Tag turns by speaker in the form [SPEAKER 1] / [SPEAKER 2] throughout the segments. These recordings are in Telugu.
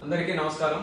[SPEAKER 1] అందరికీ నమస్కారం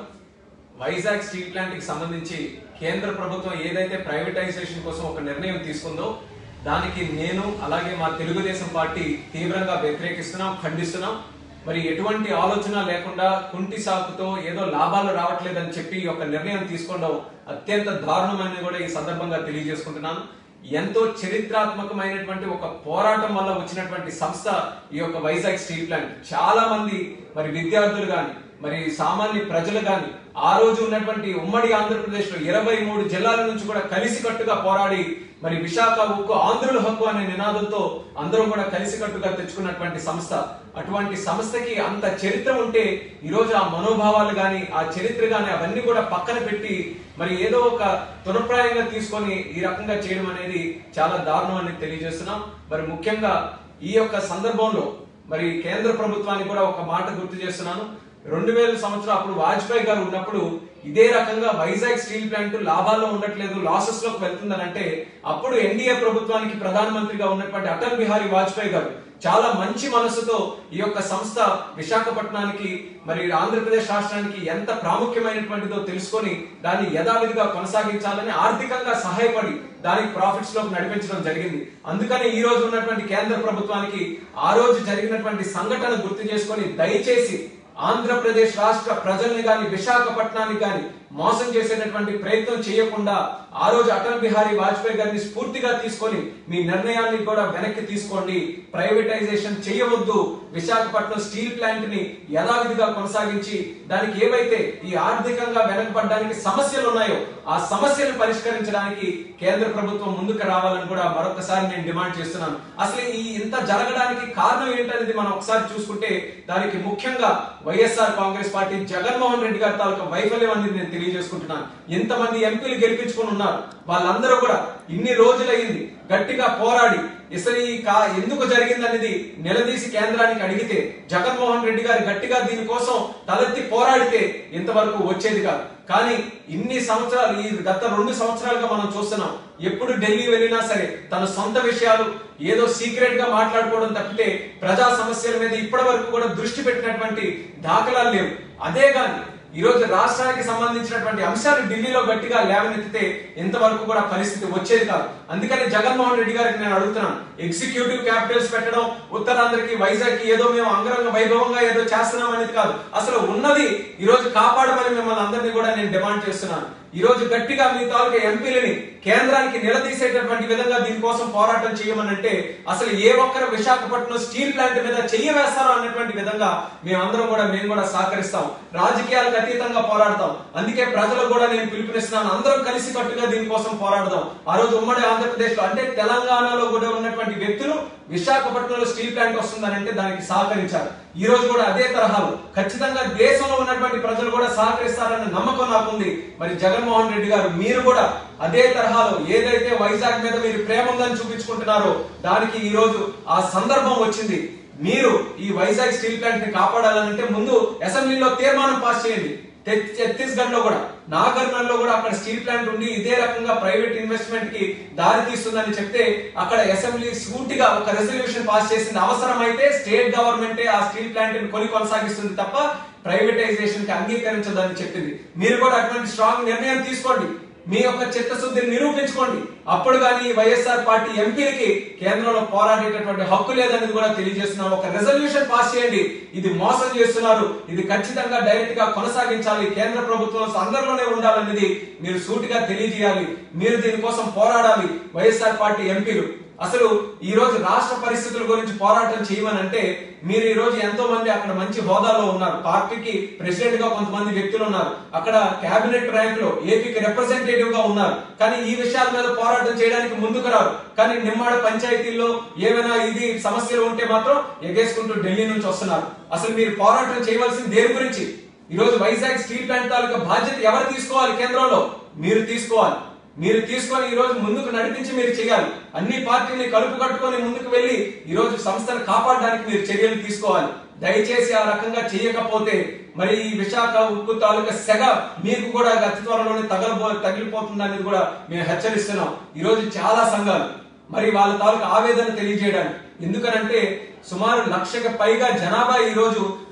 [SPEAKER 1] వైజాగ్ స్టీల్ ప్లాంట్ కి సంబంధించి కేంద్ర ప్రభుత్వం ఏదైతే ప్రైవేటైజేషన్ కోసం ఒక నిర్ణయం తీసుకుందో దానికి నేను అలాగే మా తెలుగుదేశం పార్టీ తీవ్రంగా వ్యతిరేకిస్తున్నాం ఖండిస్తున్నాం మరి ఎటువంటి ఆలోచన లేకుండా కుంటి సాకుతో ఏదో లాభాలు రావట్లేదని చెప్పి ఈ యొక్క నిర్ణయం తీసుకోవడం అత్యంత దారుణమని కూడా ఈ సందర్భంగా తెలియజేసుకుంటున్నాను ఎంతో చరిత్రాత్మకమైనటువంటి ఒక పోరాటం వల్ల వచ్చినటువంటి సంస్థ ఈ యొక్క వైజాగ్ స్టీల్ ప్లాంట్ చాలా మంది మరి విద్యార్థులు గాని మరి సామాన్య ప్రజలు గాని ఆ రోజు ఉన్నటువంటి ఉమ్మడి ఆంధ్రప్రదేశ్ లో ఇరవై మూడు జిల్లాల నుంచి కూడా కలిసికట్టుగా పోరాడి మరి విశాఖ ఉక్కు ఆంధ్రుల హక్కు అనే నినాదంతో అందరం కూడా కలిసికట్టుగా తెచ్చుకున్నటువంటి సంస్థ అటువంటి సంస్థకి అంత చరిత్ర ఉంటే ఈ రోజు ఆ మనోభావాలు గాని ఆ చరిత్ర గాని అవన్నీ కూడా పక్కన పెట్టి మరి ఏదో ఒక తునప్రాయంగా తీసుకొని ఈ రకంగా చేయడం అనేది చాలా దారుణం అని తెలియజేస్తున్నాం మరి ముఖ్యంగా ఈ యొక్క సందర్భంలో మరి కేంద్ర ప్రభుత్వానికి కూడా ఒక మాట గుర్తు చేస్తున్నాను రెండు వేల సంవత్సరం అప్పుడు వాజ్పేయి గారు ఉన్నప్పుడు ఇదే రకంగా వైజాగ్ స్టీల్ ప్లాంట్ లాభాల్లో ఉండట్లేదు లాసెస్ లోకి వెళ్తుందని అంటే అప్పుడు ఎన్డీఏ ప్రభుత్వానికి ప్రధానమంత్రిగా ఉన్నటువంటి అటల్ బిహారీ వాజ్పేయి గారు చాలా మంచి మనసుతో ఈ యొక్క సంస్థ విశాఖపట్నానికి మరి ఆంధ్రప్రదేశ్ రాష్ట్రానికి ఎంత ప్రాముఖ్యమైనటువంటిదో తెలుసుకొని దాన్ని యథావిధిగా కొనసాగించాలని ఆర్థికంగా సహాయపడి దానికి ప్రాఫిట్స్ లోకి నడిపించడం జరిగింది అందుకని ఈ రోజు ఉన్నటువంటి కేంద్ర ప్రభుత్వానికి ఆ రోజు జరిగినటువంటి సంఘటన గుర్తు చేసుకొని దయచేసి ఆంధ్రప్రదేశ్ రాష్ట్ర ప్రజల్ని గాని విశాఖపట్నాన్ని గాని మోసం చేసేటటువంటి ప్రయత్నం చేయకుండా ఆ రోజు అటల్ బిహారీ వాజ్పేయి గారిని స్ఫూర్తిగా తీసుకొని మీ నిర్ణయాన్ని కూడా వెనక్కి తీసుకోండి ప్రైవేటైజేషన్ చేయవద్దు విశాఖపట్నం స్టీల్ ప్లాంట్ ని యథావిధిగా కొనసాగించి దానికి ఏవైతే ఈ ఆర్థికంగా వెనకబడడానికి సమస్యలు ఉన్నాయో ఆ సమస్యలు పరిష్కరించడానికి కేంద్ర ప్రభుత్వం ముందుకు రావాలని కూడా మరొకసారి నేను డిమాండ్ చేస్తున్నాను అసలు ఈ ఇంత జరగడానికి కారణం ఏంటనేది మనం ఒకసారి చూసుకుంటే దానికి ముఖ్యంగా YSR Congress party Jaganmohan Reddy గారి తాలూకా వైఫల్యం అనేది నేను తెలియజేసుకుంటున్నాను ఎంతమంది ఎంపీలు గెలిపించుకుని ఉన్నారు వాళ్ళందరూ కూడా ఇన్ని రోజులయ్యింది గట్టిగా పోరాడి అసలు ఈ కా ఎందుకు జరిగిందనేది నిలదీసి కేంద్రానికి అడిగితే జగన్మోహన్ రెడ్డి గారు గట్టిగా దీనికోసం తలెత్తి పోరాడితే ఇంతవరకు వచ్చేది కాదు కానీ ఇన్ని సంవత్సరాలు ఈ గత రెండు సంవత్సరాలుగా మనం చూస్తున్నాం ఎప్పుడు ఢిల్లీ వెళ్ళినా సరే తన సొంత విషయాలు ఏదో సీక్రెట్ గా మాట్లాడుకోవడం తప్పితే ప్రజా సమస్యల మీద ఇప్పటి వరకు కూడా దృష్టి పెట్టినటువంటి దాఖలాలు లేవు అదే కానీ ఈ రోజు రాష్ట్రానికి సంబంధించినటువంటి అంశాలు ఢిల్లీలో గట్టిగా లేవనెత్తితే ఇంతవరకు కూడా పరిస్థితి వచ్చేది కాదు అందుకని జగన్మోహన్ రెడ్డి గారికి నేను అడుగుతున్నాను ఎగ్జిక్యూటివ్ క్యాపిటల్స్ పెట్టడం ఉత్తరాంధ్రకి వైజాగ్ కి ఏదో మేము అంగరంగ వైభవంగా ఏదో చేస్తున్నాం అనేది కాదు అసలు ఉన్నది ఈ రోజు కాపాడమని మిమ్మల్ని అందరినీ కూడా నేను డిమాండ్ చేస్తున్నాను ఈ రోజు గట్టిగా మీ తాలూకా ఎంపీలని కేంద్రానికి నిలదీసేటటువంటి విధంగా దీనికోసం పోరాటం చేయమనంటే అసలు ఏ ఒక్కరు విశాఖపట్నం స్టీల్ ప్లాంట్ మీద చెయ్య వేస్తారో అన్నటువంటి విధంగా మేమందరం కూడా మేము కూడా సహకరిస్తాం రాజకీయాలకు అతీతంగా పోరాడతాం అందుకే ప్రజలకు కూడా నేను పిలుపునిస్తున్నాను అందరం కలిసి కట్టుగా దీనికోసం పోరాడదాం ఆ రోజు ఉమ్మడి ఆంధ్రప్రదేశ్ లో అంటే తెలంగాణలో కూడా ఉన్నటువంటి వ్యక్తులు విశాఖపట్నంలో స్టీల్ ప్లాంట్ వస్తుందని అంటే దానికి సహకరించారు ఈ రోజు కూడా అదే తరహాలో ఖచ్చితంగా దేశంలో ఉన్నటువంటి ప్రజలు కూడా సహకరిస్తారన్న నమ్మకం నాకుంది మరి జగన్మోహన్ రెడ్డి గారు మీరు కూడా అదే తరహాలో ఏదైతే వైజాగ్ మీద మీరు ప్రేమ ఉందని చూపించుకుంటున్నారో దానికి ఈ రోజు ఆ సందర్భం వచ్చింది మీరు ఈ వైజాగ్ స్టీల్ ప్లాంట్ ని కాపాడాలంటే ముందు అసెంబ్లీలో తీర్మానం పాస్ చేయండి ఛత్తీస్గఢ్ లో కూడా నాగర్నల్ లో కూడా అక్కడ స్టీల్ ప్లాంట్ ఉండి ఇదే రకంగా ప్రైవేట్ ఇన్వెస్ట్మెంట్ కి దారి తీస్తుందని చెప్తే అక్కడ అసెంబ్లీ సూటిగా ఒక రెజల్యూషన్ పాస్ చేసింది అవసరమైతే స్టేట్ గవర్నమెంటే ఆ స్టీల్ ప్లాంట్ ని కొని కొనసాగిస్తుంది తప్ప ప్రైవేటైజేషన్ కి అంగీకరించదని చెప్పింది మీరు కూడా అటువంటి స్ట్రాంగ్ నిర్ణయం తీసుకోండి మీ యొక్క చిత్తశుద్ధిని నిరూపించుకోండి అప్పుడు కానీ వైఎస్ఆర్ పార్టీ ఎంపీలకి కేంద్రంలో పోరాడేటటువంటి హక్కు లేదనేది కూడా తెలియజేస్తున్నాం ఒక రెజల్యూషన్ పాస్ చేయండి ఇది మోసం చేస్తున్నారు ఇది ఖచ్చితంగా డైరెక్ట్ గా కొనసాగించాలి కేంద్ర ప్రభుత్వం అందరిలోనే ఉండాలనేది మీరు సూటిగా తెలియజేయాలి మీరు దీనికోసం పోరాడాలి వైఎస్ఆర్ పార్టీ ఎంపీలు అసలు ఈ రోజు రాష్ట్ర పరిస్థితుల గురించి పోరాటం చేయమనంటే మీరు ఈ రోజు ఎంతో మంది అక్కడ మంచి హోదాలో ఉన్నారు పార్టీకి ప్రెసిడెంట్ గా కొంతమంది వ్యక్తులు ఉన్నారు అక్కడ కేబినెట్ ర్యాంక్ లో ఏపీకి రిప్రజెంటేటివ్ గా ఉన్నారు కానీ ఈ విషయాల మీద పోరాటం చేయడానికి ముందుకు రారు కానీ నిమ్మాడ పంచాయతీల్లో ఏమైనా ఇది సమస్యలు ఉంటే మాత్రం ఎగేసుకుంటూ ఢిల్లీ నుంచి వస్తున్నారు అసలు మీరు పోరాటం చేయవలసింది దేని గురించి ఈ రోజు వైజాగ్ స్టీల్ ప్లాంట్ తాలూకా బాధ్యత ఎవరు తీసుకోవాలి కేంద్రంలో మీరు తీసుకోవాలి మీరు తీసుకొని ఈ రోజు ముందుకు నడిపించి మీరు చేయాలి అన్ని పార్టీని కలుపు కట్టుకొని ముందుకు వెళ్ళి ఈ రోజు సంస్థను కాపాడడానికి మీరు చర్యలు తీసుకోవాలి దయచేసి ఆ రకంగా చేయకపోతే మరి ఈ విశాఖ ఉక్కు తాలూకా సెగ మీకు కూడా అతి త్వరలోనే తగలబో తగిలిపోతుంది అనేది కూడా మేము హెచ్చరిస్తున్నాం ఈ రోజు చాలా సంఘాలు మరి వాళ్ళ తాలూకా ఆవేదన తెలియజేయడానికి ఎందుకనంటే సుమారు లక్షకు పైగా జనాభా ఈ రోజు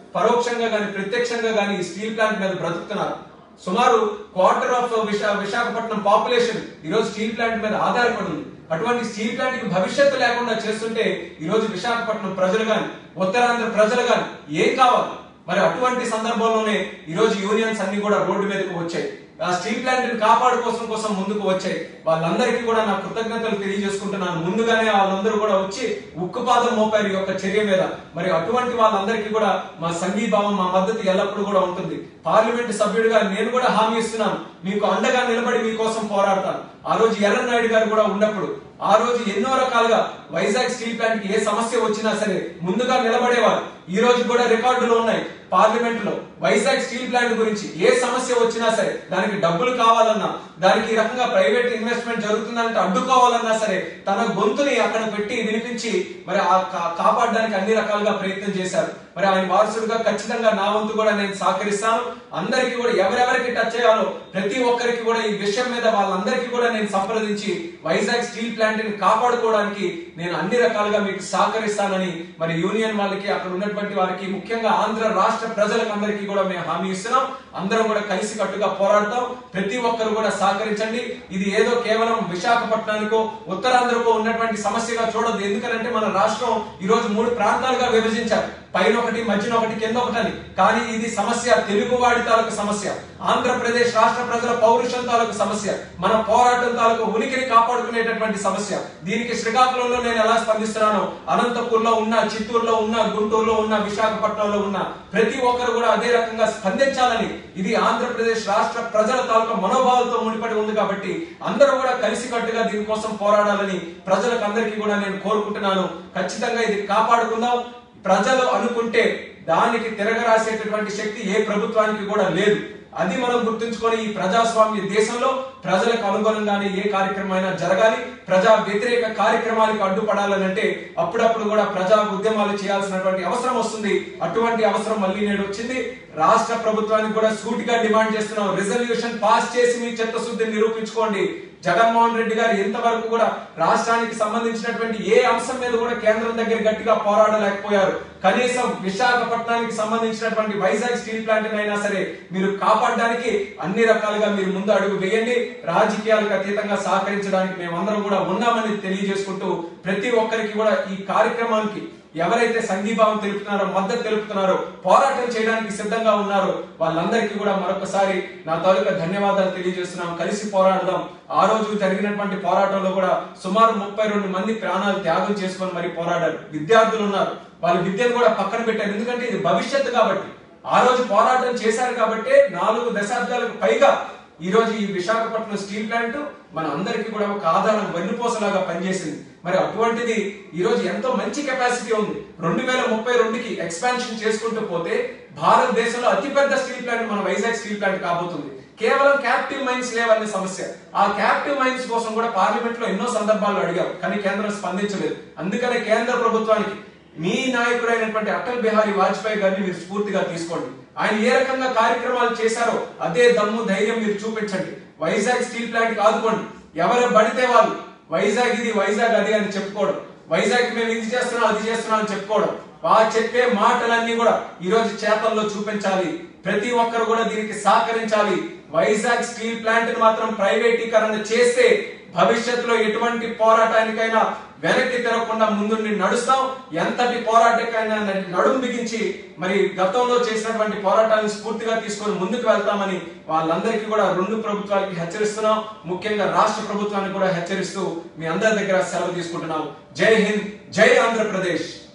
[SPEAKER 1] పరోక్షంగా గాని ప్రత్యక్షంగా గాని ఈ స్టీల్ ప్లాంట్ మీద బ్రతుకుతున్నారు సుమారు క్వార్టర్ ఆఫ్ విశా విశాఖపట్నం పాపులేషన్ ఈ రోజు స్టీల్ ప్లాంట్ మీద ఆధారపడి ఉంది అటువంటి స్టీల్ ప్లాంట్ కి భవిష్యత్తు లేకుండా చేస్తుంటే ఈ రోజు విశాఖపట్నం ప్రజలు గాని ఉత్తరాంధ్ర ప్రజలు గాని ఏం కావాలి మరి అటువంటి సందర్భంలోనే ఈ రోజు యూనియన్స్ అన్ని కూడా రోడ్డు మీదకు వచ్చాయి ఆ స్టీల్ ప్లాంట్ ని కాపాడుకోసం కోసం ముందుకు వచ్చాయి వాళ్ళందరికీ కూడా నా కృతజ్ఞతలు తెలియజేసుకుంటున్నాను ముందుగానే వాళ్ళందరూ కూడా వచ్చి ఉక్కుపాదం మోపారు ఈ యొక్క చర్య మీద మరి అటువంటి వాళ్ళందరికీ కూడా మా సంఘీభావం మా మద్దతు ఎల్లప్పుడూ కూడా ఉంటుంది పార్లమెంట్ సభ్యుడిగా నేను కూడా హామీ ఇస్తున్నాను మీకు అండగా నిలబడి మీకోసం పోరాడతాను ఆ రోజు ఎర్రన్నాయుడు గారు కూడా ఉన్నప్పుడు ఆ రోజు ఎన్నో రకాలుగా వైజాగ్ స్టీల్ ప్లాంట్ కి ఏ సమస్య వచ్చినా సరే ముందుగా నిలబడేవారు ఈ రోజు కూడా రికార్డులు ఉన్నాయి పార్లమెంట్ లో వైజాగ్ స్టీల్ ప్లాంట్ గురించి ఏ సమస్య వచ్చినా సరే దానికి డబ్బులు కావాలన్నా దానికి ఈ రకంగా ప్రైవేట్ ఇన్వెస్ట్మెంట్ జరుగుతుందంటే అడ్డుకోవాలన్నా సరే తన గొంతుని అక్కడ పెట్టి వినిపించి మరి ఆ కా- కాపాడడానికి అన్ని రకాలుగా ప్రయత్నం చేశారు మరి ఆయన వారసుడుగా ఖచ్చితంగా నా వంతు కూడా నేను సహకరిస్తాను అందరికీ కూడా ఎవరెవరికి టచ్ చేయాలో ప్రతి ఒక్కరికి కూడా ఈ విషయం మీద వాళ్ళందరికీ కూడా నేను సంప్రదించి వైజాగ్ స్టీల్ ప్లాంట్ ని కాపాడుకోవడానికి నేను అన్ని రకాలుగా మీకు సహకరిస్తానని మరి యూనియన్ వాళ్ళకి అక్కడ ఉన్నటువంటి వారికి ముఖ్యంగా ఆంధ్ర రాష్ట్ర ప్రజలకు అందరికీ కూడా మేము హామీ ఇస్తున్నాం అందరం కూడా కలిసి కట్టుగా పోరాడతాం ప్రతి ఒక్కరు కూడా సహకరించండి ఇది ఏదో కేవలం విశాఖపట్నానికో ఉత్తరాంధ్రకో ఉన్నటువంటి సమస్యగా చూడదు ఎందుకంటే మన రాష్ట్రం ఈ రోజు మూడు ప్రాంతాలుగా విభజించారు పైన ఒకటి మధ్యన ఒకటి కింద ఒకటని కానీ ఇది సమస్య తెలుగువాడి తాలూకు సమస్య ఆంధ్రప్రదేశ్ రాష్ట్ర ప్రజల పౌరుషం తాలూకు సమస్య మన పోరాటం తాలూకు ఉనికిని కాపాడుకునేటటువంటి సమస్య దీనికి శ్రీకాకుళంలో నేను ఎలా స్పందిస్తున్నానో అనంతపూర్లో ఉన్న చిత్తూరులో ఉన్న గుంటూరులో ఉన్న విశాఖపట్నంలో ఉన్న ప్రతి ఒక్కరు కూడా అదే రకంగా స్పందించాలని ఇది ఆంధ్రప్రదేశ్ రాష్ట్ర ప్రజల తాలూకు మనోభావాలతో ముడిపడి ఉంది కాబట్టి అందరూ కూడా కలిసికట్టుగా దీనికోసం పోరాడాలని ప్రజలకు అందరికీ కూడా నేను కోరుకుంటున్నాను ఖచ్చితంగా ఇది కాపాడుకుందాం ప్రజలు అనుకుంటే దానికి తిరగరాసేటటువంటి శక్తి ఏ ప్రభుత్వానికి కూడా లేదు అది మనం గుర్తుంచుకొని ఈ ప్రజాస్వామ్య దేశంలో ప్రజలకు అనుగుణంగానే ఏ కార్యక్రమం అయినా జరగాలి ప్రజా వ్యతిరేక కార్యక్రమాలకు అడ్డుపడాలని అంటే అప్పుడప్పుడు కూడా ప్రజా ఉద్యమాలు చేయాల్సినటువంటి అవసరం వస్తుంది అటువంటి అవసరం మళ్ళీ నేడు వచ్చింది రాష్ట్ర ప్రభుత్వానికి కూడా సూటిగా డిమాండ్ చేస్తున్నాం రిజల్యూషన్ పాస్ చేసి మీ చిత్తశుద్ధిని నిరూపించుకోండి జగన్మోహన్ రెడ్డి గారు ఇంతవరకు కూడా రాష్ట్రానికి సంబంధించినటువంటి ఏ అంశం మీద కూడా కేంద్రం దగ్గర గట్టిగా పోరాడలేకపోయారు కనీసం విశాఖపట్నానికి సంబంధించినటువంటి వైజాగ్ స్టీల్ ప్లాంట్ అయినా సరే మీరు కాపాడడానికి అన్ని రకాలుగా మీరు ముందు అడుగు వేయండి రాజకీయాలకు అతీతంగా సహకరించడానికి మేమందరం కూడా ఉన్నామని తెలియజేసుకుంటూ ప్రతి ఒక్కరికి కూడా ఈ కార్యక్రమానికి ఎవరైతే సంఘీభావం తెలుపుతున్నారో మద్దతు తెలుపుతున్నారో పోరాటం చేయడానికి సిద్ధంగా ఉన్నారో వాళ్ళందరికీ కూడా మరొకసారి నా తాలూకా ధన్యవాదాలు తెలియజేస్తున్నాం కలిసి పోరాడదాం ఆ రోజు జరిగినటువంటి పోరాటంలో కూడా సుమారు ముప్పై రెండు మంది ప్రాణాలు త్యాగం చేసుకొని మరి పోరాడారు విద్యార్థులు ఉన్నారు వాళ్ళ విద్యను కూడా పక్కన పెట్టారు ఎందుకంటే ఇది భవిష్యత్తు కాబట్టి ఆ రోజు పోరాటం చేశారు కాబట్టి నాలుగు దశాబ్దాలకు పైగా ఈ రోజు ఈ విశాఖపట్నం స్టీల్ ప్లాంట్ మన అందరికీ కూడా ఒక ఆధారం వెన్నుపోసలాగా పనిచేసింది మరి అటువంటిది ఈ రోజు ఎంతో మంచి కెపాసిటీ ఉంది రెండు వేల ముప్పై రెండుకి ఎక్స్పాన్షన్ చేసుకుంటూ పోతే భారతదేశంలో అతిపెద్ద స్టీల్ ప్లాంట్ మన వైజాగ్ స్టీల్ ప్లాంట్ కాబోతుంది కేవలం క్యాప్టివ్ మైన్స్ లేవనే సమస్య ఆ క్యాప్టివ్ మైన్స్ కోసం కూడా పార్లమెంట్ లో ఎన్నో సందర్భాల్లో అడిగారు కానీ కేంద్రం స్పందించలేదు అందుకనే కేంద్ర ప్రభుత్వానికి మీ నాయకుడైనటువంటి అటల్ బిహారీ వాజ్పేయి గారిని మీరు స్ఫూర్తిగా తీసుకోండి ఆయన ఏ రకంగా కార్యక్రమాలు చేశారో అదే దమ్ము ధైర్యం మీరు చూపించండి వైజాగ్ స్టీల్ ప్లాంట్ కి ఆదుకోండి ఎవరు పడితే వాళ్ళు వైజాగ్ ఇది వైజాగ్ అది అని చెప్పుకోవడం వైజాగ్ మేము ఇది చేస్తున్నాం అది చేస్తున్నాం అని చెప్పుకోవడం ఆ చెప్పే మాటలన్నీ కూడా ఈ రోజు చేతల్లో చూపించాలి ప్రతి ఒక్కరు కూడా దీనికి సహకరించాలి వైజాగ్ స్టీల్ ప్లాంట్ ని మాత్రం ప్రైవేటీకరణ చేస్తే భవిష్యత్తులో ఎటువంటి పోరాటానికైనా వెనక్కి తిరగకుండా ముందుండి నడుస్తాం ఎంతటి పోరాటకైనా నడుం బిగించి మరి గతంలో చేసినటువంటి పోరాటాలను స్ఫూర్తిగా తీసుకొని ముందుకు వెళ్తామని వాళ్ళందరికీ కూడా రెండు ప్రభుత్వాలకి హెచ్చరిస్తున్నాం ముఖ్యంగా రాష్ట్ర ప్రభుత్వానికి కూడా హెచ్చరిస్తూ మీ అందరి దగ్గర సెలవు తీసుకుంటున్నాం జై హింద్ జై ఆంధ్రప్రదేశ్